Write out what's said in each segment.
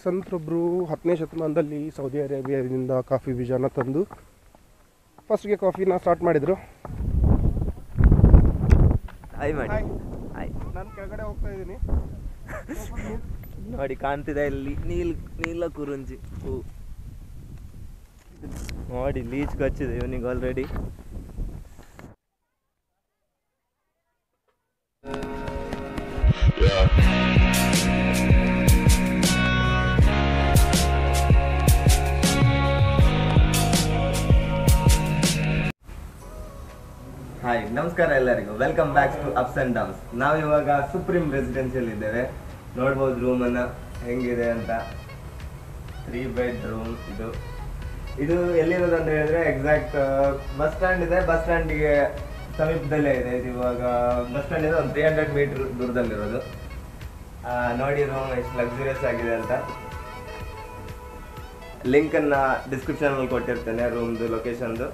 ಸಂತರೊಬ್ಬರು ಹತ್ತನೇ ಶತಮಾನದಲ್ಲಿ Saudi ಅರೇಬಿಯಾದಿಂದ coffee ಬೀಜನ ತಂದು ಫಸ್ಟ್ಗೆ ಕಾಫಿನ ಸ್ಟಾರ್ಟ್ ಮಾಡಿದರು ಹಾಯ್ ಮಾಡಿ ಹಾಯ್ ನಾನು ಕೆಳಗಡೆ ಹೋಗ್ತಾ ಇದ್ದೀನಿ ನೋಡಿ ಕಾಣ್ತಿದೆ ಇಲ್ಲಿ ನೀಲ್ ನೀಲ ಕುರುಂಜಿ ಹೂ ನೋಡಿ ಲೀಚ್ ಕಚ್ಚಿದೆ ಇವನಿಗೆ ಆಲ್ರೆಡಿ ಹಾಯ್ ನಮಸ್ಕಾರ ಎಲ್ಲರಿಗೂ welcome back to ups and downs ನಾವು ಇವಾಗ ಸುಪ್ರೀಂ ರೆಸಿಡೆನ್ಸಿಯಲ್ಲಿ ಇದ್ದೇವೆ ನೋಡ್ಬೋದು ರೂಮನ್ನು ಹೆಂಗಿದೆ ಅಂತ ತ್ರೀ ಬೆಡ್ ರೂಮ್ ಇದು ಇದು ಎಲ್ಲಿರೋದು ಅಂತ ಹೇಳಿದ್ರೆ ಎಕ್ಸಾಕ್ಟ್ ಬಸ್ ಸ್ಟ್ಯಾಂಡ್ ಇದೆ ಬಸ್ ಸ್ಟ್ಯಾಂಡಿಗೆ ಸಮೀಪದಲ್ಲೇ ಇದೆ ಇದು ಇವಾಗ ಬಸ್ ಸ್ಟ್ಯಾಂಡ್ ಇದೆ ಒಂದು ತ್ರೀ ಹಂಡ್ರೆಡ್ ಮೀಟರ್ ದೂರದಲ್ಲಿರೋದು ಆ, ನೋಡಿ ರೂಮ್ ಎಷ್ಟು ಲಕ್ಸುರಿಯಸ್ ಆಗಿದೆ ಅಂತ ಲಿಂಕನ್ನು ಡಿಸ್ಕ್ರಿಪ್ಷನಲ್ಲಿ ಕೊಟ್ಟಿರ್ತೇನೆ ರೂಮ್ದು ಲೊಕೇಶನ್ದು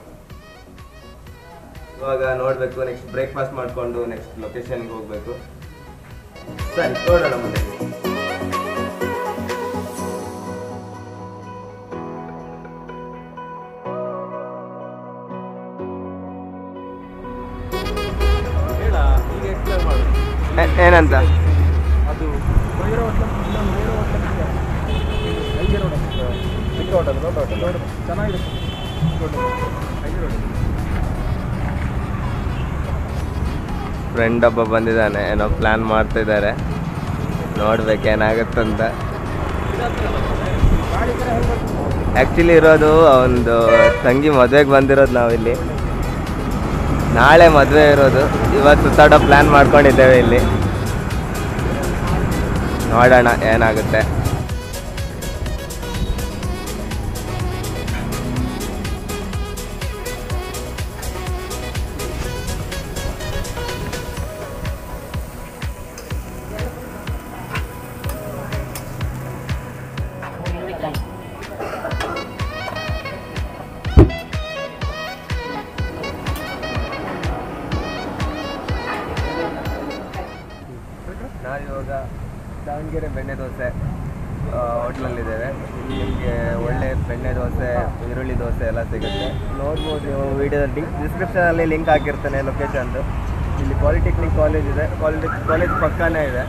ಇವಾಗ ನೋಡಬೇಕು ನೆಕ್ಸ್ಟ್ ಬ್ರೇಕ್ಫಾಸ್ಟ್ ಮಾಡಿಕೊಂಡು ನೆಕ್ಸ್ಟ್ ಲೊಕೇಶನ್ಗೆ ಹೋಗಬೇಕು ಸರಿ ನೋಡೋಣ ಮುಂದೆ ಹೇಳ ಈಗ ಎಕ್ಸ್ಪ್ಲೇನ್ ಮಾಡು ಏ- ಏನಂತ ಅದು ಭೈರವ ಹೋಟ್ಲ ಇನ್ನೊಂದು ಭೈರವ ಹೋಟ್ಲ ಹೈಗೆ ರೋಡ್ ಚಿಕ್ಕ ಹೋಟೆಲ್ ದೊಡ್ಡ ಹೋಟೆಲ್ ದೊಡ್ಡ ಚೆನ್ನಾಗಿದೆ ದೊಡ್ಡ ಹೈಗೆ ರೋಡ್ ಫ್ರೆಂಡ್ ಒಬ್ಬ ಬಂದಿದ್ದಾನೆ ಏನೋ ಪ್ಲ್ಯಾನ್ ಮಾಡ್ತಾ ಇದ್ದಾರೆ ನೋಡ್ಬೇಕು ಏನಾಗುತ್ತಂತ ಆ್ಯಕ್ಚುಲಿ ಇರೋದು ಒಂದು ತಂಗಿ ಮದುವೆಗೆ ಬಂದಿರೋದು ನಾವಿಲ್ಲಿ ನಾಳೆ ಮದುವೆ ಇರೋದು ಇವತ್ತು ಸುತ್ತಾಡೋ ಪ್ಲ್ಯಾನ್ ಮಾಡ್ಕೊಂಡಿದ್ದೇವೆ ಇಲ್ಲಿ ನೋಡೋಣ ಏನಾಗುತ್ತೆ ನಾವಿವಾಗ ದಾವಣಗೆರೆ ಬೆಣ್ಣೆ ದೋಸೆ ಹೋಟ್ಲಲ್ಲಿದ್ದೇವೆ ನಿಮಗೆ ಒಳ್ಳೆ ಬೆಣ್ಣೆ ದೋಸೆ ಈರುಳ್ಳಿ ದೋಸೆ ಎಲ್ಲ ಸಿಗುತ್ತೆ ನೋಡ್ಬೋದು ನೀವು ವಿಡಿಯೋದಲ್ಲಿ ಲಿಂಕ್ ಡಿಸ್ಕ್ರಿಪ್ಷನಲ್ಲಿ ಲಿಂಕ್ ಹಾಕಿರ್ತೇನೆ ಲೊಕೇಶನ್ದು ಇಲ್ಲಿ ಪಾಲಿಟೆಕ್ನಿಕ್ ಕಾಲೇಜ್ ಇದೆ ಕಾಲೇಜ್ ಕಾಲೇಜ್ ಪಕ್ಕನೇ ಇದೆ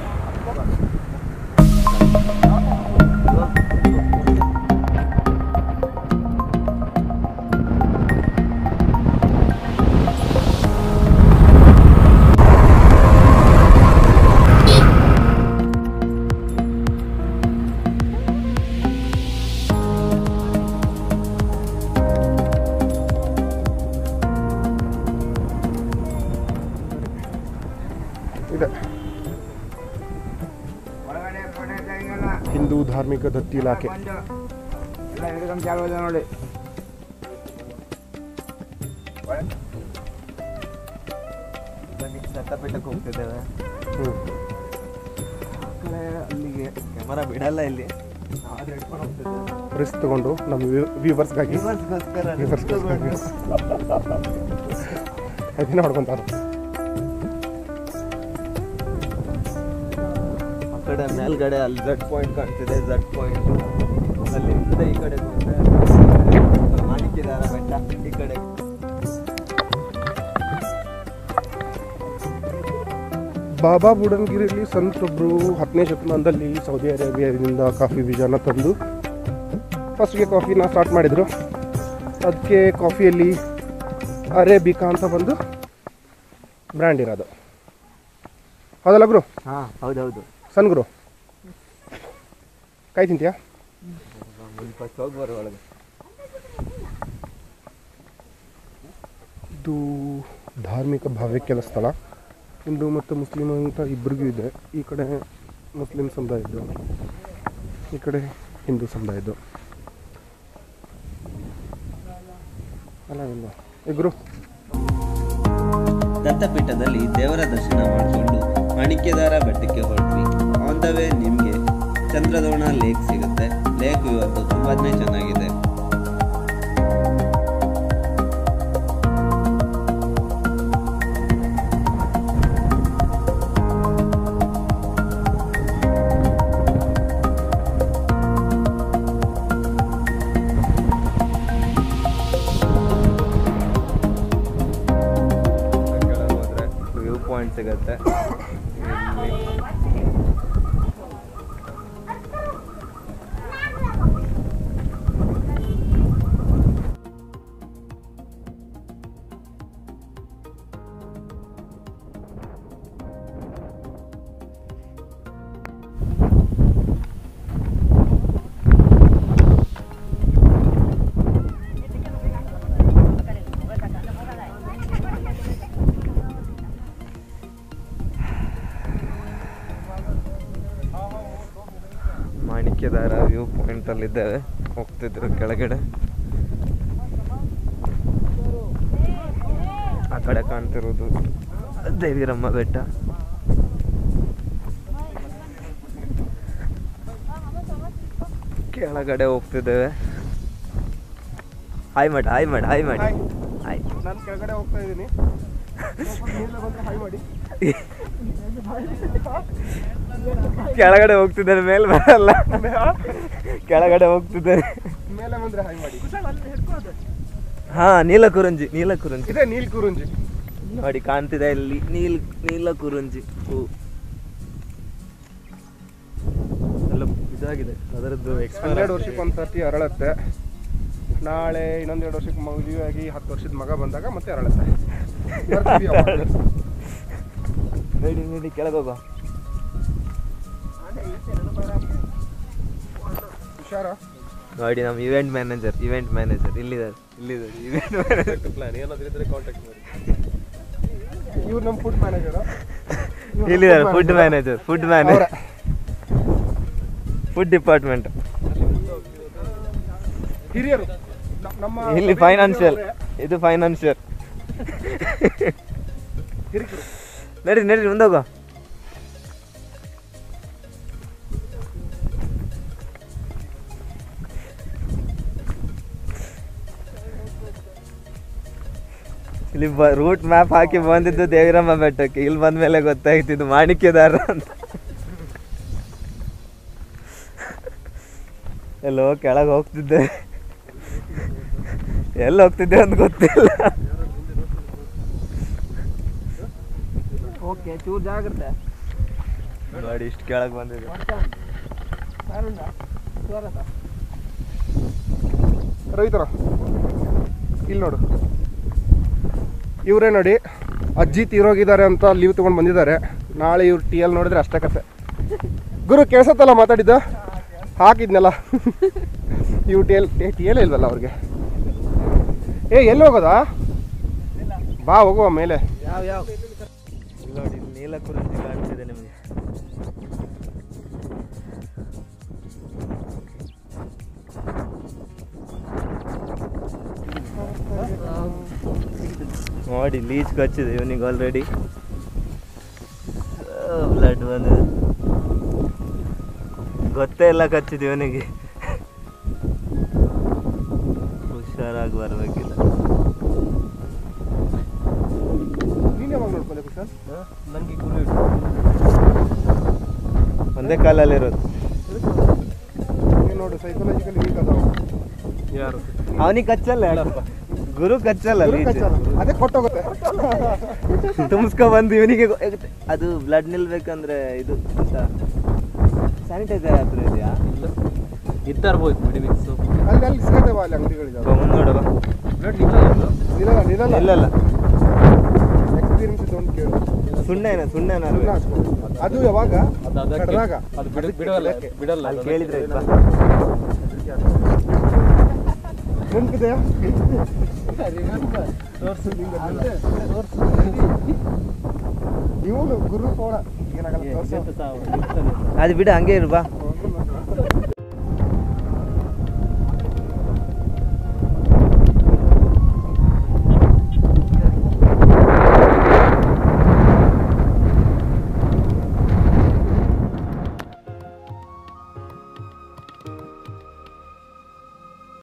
ಇದೆ ಹಿಂದೂ ಧಾರ್ಮಿಕ ದತ್ತಿ ಇಲಾಖೆ ನೋಡಿ ಬನ್ನಿ ಸತ್ತಪೀಠಕ್ಕೆ ಹೋಗ್ತಿದ್ದೇವೆ ಹ್ಞೂ ಆ ಕಡೆ ಅಲ್ಲಿಗೆ ಕ್ಯಾಮರಾ ಬಿಡಲ್ಲ ಇಲ್ಲಿ ಆದ್ರೆ ಹಿಡ್ಕೊಂಡು ಹೋಗ್ತಿದ್ದೇವೆ ರಿಸ್ಕ್ ತಗೊಂಡು ನಮ್ಮ ವ್ಯೂವರ್ಸ್ಗಾಗಿ ವ್ಯೂವರ್ಸ್ಗೋಸ್ಕರ ವ್ಯೂವರ್ಸ್ಗೋಸ್ಕರ ಅದನ್ನ ಹೊಡ್ಕೊಂತಾರೆ ಆ ಕಡೆ ಮೇಲ್ಗಡೆ ಅಲ್ಲಿ ಝಡ್ ಪಾಯಿಂಟ್ ಕಾಣ್ತಿದೆ ಝಡ್ ಪಾಯಿಂಟ್ ಅಲ್ಲಿ ಹಿಂದೆ ಈ ಕಡೆ ಬಂದ್ರೆ ಮಾಣಿಕ್ಯದಾರ ಬೆಟ್ಟ ಈ ಕಡೆ ಬಾಬಾ ಬುಡನ್ಗಿರಿಯಲ್ಲಿ ಸಂತರೊಬ್ಬರು ಹತ್ತನೇ ಶತಮಾನದಲ್ಲಿ ಸೌದಿ ಅರೇಬಿಯಾದಿಂದ ಕಾಫಿ ಬೀಜನ ತಂದು ಫಸ್ಟ್ಗೆ ಕಾಫಿನ ಸ್ಟಾರ್ಟ್ ಮಾಡಿದರು ಅದಕ್ಕೆ ಕಾಫಿಯಲ್ಲಿ ಅರೇಬಿಕಾ ಅಂತ ಬಂದು ಬ್ರ್ಯಾಂಡ್ ಇರೋದು ಹೌದಲ್ಲ ಗುರು ಹಾಂ ಹೌದೌದು ಸಣ್ಣ ಗುರು ಕಾಯಿ ತಿಂತೀಯಾ ಫಸ್ಟ್ ಹೋಗಿ ಬರೋ ಒಳಗೆ ಇದು ಧಾರ್ಮಿಕ ಭಾವ್ಯಕ್ಕೆಲ ಸ್ಥಳ ಹಿಂದೂ ಮತ್ತು ಮುಸ್ಲಿಂ ಅಂತ ಇಬ್ಬರಿಗೂ ಇದೆ ಈ ಕಡೆ ಮುಸ್ಲಿಂ ಸಮುದಾಯದ್ದು ಈ ಕಡೆ ಹಿಂದೂ ಸಮುದಾಯದ್ದು ಅಲ್ಲ ಇಲ್ಲ ಏ ಗುರು ದತ್ತಪೀಠದಲ್ಲಿ ದೇವರ ದರ್ಶನ ಮಾಡಿಕೊಂಡು ಮಾಣಿಕ್ಯದಾರ ಬೆಟ್ಟಕ್ಕೆ ಹೊರಟ್ವಿ ಆನ್ ದ ವೇ ನಿಮಗೆ ಚಂದ್ರದ್ರೋಣ ಲೇಕ್ ಸಿಗುತ್ತೆ ಲೇಕ್ ಇವತ್ತು ತುಂಬಾನೇ ಚೆನ್ನಾಗಿದೆ ಮಾಣಿಕ್ಯದಾರ ವ್ಯೂ ಪಾಯಿಂಟಲ್ಲಿದ್ದೇವೆ ಹೋಗ್ತಿದ್ರು ಕೆಳಗಡೆ ಆ ಕಡೆ ಕಾಣ್ತಿರೋದು ದೇವಿರಮ್ಮ ಬೆಟ್ಟ ಕೆಳಗಡೆ ಹೋಗ್ತಿದ್ದೇವೆ ಹಾಯ್ ಮಾಡಿ ಹಾಯ್ ಮಾಡಿ ಹಾಯ್ ಮಾಡಿ ಹಾಯ್. ಹಾಯ್ ನಾನು ಕೆಳಗಡೆ ಹೋಗ್ತಾ ಇದ್ದೀನಿ ನೀವೆಲ್ಲ ಬಂದ್ರೆ ಹಾಯ್ ಮಾಡಿ ಕೆಳಗಡೆ ಹೋಗ್ತಿದ್ದಾನೆ ಮೇಲೆ ಬರಲ್ಲ ಕೆಳಗಡೆ ಹೋಗ್ತಿದ್ದಾನೆ ಮೇಲೆ ಬಂದ್ರೆ ಹಾಯ್ ಮಾಡಿ ಹಾ ನೀಲ ಕುರಂಜಿ ನೀಲ ಕುರಂಜಿ ಇದೆ ನೀಲ್ ಕುರುಂಜಿ ನೋಡಿ ಕಾಣ್ತಿದೆ ಇಲ್ಲಿ ನೀಲ್ ನೀಲ ಕುರುಂಜಿ ಹೂ ಎಲ್ಲ ಇದಾಗಿದೆ ಅದರದ್ದು ಹನ್ನೆರಡು ವರ್ಷಕ್ಕೆ ಒಂದು ಸರ್ತಿ ಅರಳತ್ತೆ ನಾಳೆ ಇನ್ನೊಂದೆರಡು ವರ್ಷಕ್ಕೆ ಮದುವೆ ಆಗಿ ಹತ್ತು ವರ್ಷದ ಮಗ ಬಂದಾಗ ಮತ್ತೆ ಅರಳತ್ತೆ ಬರ್ತೀವಿ ಅವಾಗ. ನಡಿ ನಡಿ ಕೆಳಗೆ ಹೋಗೋ ಹುಷಾರ ನೋಡಿ ನಮ್ಮ ಇವೆಂಟ್ ಮ್ಯಾನೇಜರ್ ಇವೆಂಟ್ ಮ್ಯಾನೇಜರ್ ಇಲ್ಲಿದ್ದಾರೆ ಇಲ್ಲಿದ್ದಾರೆ ಇವೆಂಟ್ ಮ್ಯಾನೇಜರ್ ಪ್ಲಾನ್ ಏನಾದ್ರು ಇದ್ರೆ ಕಾಂಟ್ಯಾಕ್ಟ್ ಮಾಡಿ ಇವ್ರು ನಮ್ಮ ಫುಡ್ ಮ್ಯಾನೇಜರ್ ಇಲ್ಲಿದ್ದಾರೆ food manager food manager food department ಹಿರಿಯರು ನ- ನಮ್ಮ ಇಲ್ಲಿ ಫೈನಾನ್ಷಿಯಲ್ ಇದು ಫೈನಾನ್ಷಿಯಲ್ ಹಿರಿಕರು ನಡಿ ನಡಿ ಮುಂದೆ ಹೋಗೋ ಇಲ್ಲಿ ಬ ರೂಟ್ ಮ್ಯಾಪ್ ಹಾಕಿ ಬಂದಿದ್ದು ದೇವಿರಮ್ಮ ಬೆಟ್ಟಕ್ಕೆ ಇಲ್ಲಿ ಬಂದ್ಮೇಲೆ ಗೊತ್ತಾಯ್ತಿದ್ದು ಮಾಣಿಕ್ಯದಾರ ಅಂತ ಎಲ್ಲೋ ಕೆಳಗೆ ಹೋಗ್ತಿದ್ದೆ ಎಲ್ಲಿ ಹೋಗ್ತಿದ್ದೆ ಅಂತ ಗೊತ್ತಿಲ್ಲ ಓಕೆ ಚೂರು ಜಾಗ್ರತೆ ನೋಡಿ ಇಷ್ಟು ಕೆಳಗೆ ಬಂದಿದೆ ರೈತರ ಇಲ್ಲಿ ನೋಡು ಇವರೇ ನೋಡಿ ಅಜ್ಜಿ ತೀರೋಗಿದ್ದಾರೆ ಅಂತ ಲೀವ್ ತೊಗೊಂಡು ಬಂದಿದ್ದಾರೆ ನಾಳೆ ಇವ್ರು ಟಿ ಎಲ್ ನೋಡಿದ್ರೆ ಅಷ್ಟೇ ಕತೆ ಗುರು ಕೇಳ್ಸತ್ತಲ್ಲ ಮಾತಾಡಿದ್ದ ಹಾಕಿದ್ನಲ್ಲ ಇವ್ ಟಿ ಎಲ್ ಟಿ ಎಲ್ ಇಲ್ವಲ್ಲ ಅವ್ರಿಗೆ ಏ ಎಲ್ಲಿ ಹೋಗೋದಾ ಬಾ ಹೋಗುವ ಮೇಲೆ ಯಾವ ಯಾವ ಇಲ್ಲಿ ನೋಡಿ ಇಲ್ಲಿ ನೀಲ ಕುರುಂಜಿ ಕಾಣ್ತಿದೆ ನಿಮಗೆ ನೋಡಿ ಲೀಚ್ ಕಚ್ಚಿದೆ ಇವನಿಗೆ ಆಲ್ರೆಡಿ ಬ್ಲಡ್ ಬಂದಿದೆ ಗೊತ್ತೇ ಇಲ್ಲ ಕಚ್ಚಿದೆ ಇವನಿಗೆ ಹುಷಾರಾಗಿ ಬರ್ಬೇಕಿಲ್ಲ ನೀನು ಯಾವಾಗ ನೋಡ್ಕೊಂಡೆ ಕುಶಾಲ್ ನಂಗೆ ಗುರು ಒಂದೇ ಕಾಲಲ್ಲಿರೋದು ನೀನು ನೋಡು ಸೈಕಾಲಜಿಕಲಿ ವೀಕ್ ಅದಾವ ಯಾರು ಅವನಿಗೆ ಕಚ್ಚಲ್ಲ ಗುರು ಕಚ್ಚಲ್ಲ ಲೀಚ್ ಅದೇ ಕೊಟ್ಟೋಗುತ್ತೆ ತುಂಬಿಸ್ಕೊ ಬಂದು ಇವನಿಗೆ ಅದು ಬ್ಲಡ್ ನಿಲ್ಬೇಕಂದ್ರೆ ಇದು ಸ್ಯಾನಿಟೈಸರ್ ಹತ್ರ ಇದೆಯಾ ಇದ್ದಾರ್ಬೋದು ಬಿಡಿ ಮಿಕ್ಸು ಅಲ್ಲಿ ಅಲ್ಲಿ ಸಿಗತ್ತೇವ ಅಲ್ಲಿ ಅಂಗಡಿಗಳಿದಾವೆ ಮುಂದೆ ನೋಡುವ ಬ್ಲಡ್ ನಿಲ್ಲ ನಿಲ್ಲಲ್ಲ ನಿಲ್ಲಲ್ಲ ಇಲ್ಲಲ್ಲ ಎಕ್ಸ್ಪೀರಿಯನ್ಸ್ ಇದ್ದವನು ಕೇಳು ಸುಣ್ಣ ಏನ ಸುಣ್ಣ ಸುಣ್ಣ ಏನಾದ್ರು ಹಾಕ್ಬೋದು. ಅದು ಯಾವಾಗ ಅದು ಅದಕ್ಕೆ ಕಡ್ದಾಗ ಅದು ಬಿಡ ಬಿಡಲ್ಲ ಬಿಡಲ್ಲ ಅಲ್ಲಿ ಅದು ಕೇಳಿದ್ರೆ ಇಲ್ವಾ ನೆನ್ಪಿದೆಯಾ ಇವನು ಗುರು ಕೋಣ ಏನಾಗಲ್ಲ ತೋರ್ಸು. ಅದು ಬಿಡು ಹಂಗೆ ಇರು ಬಾ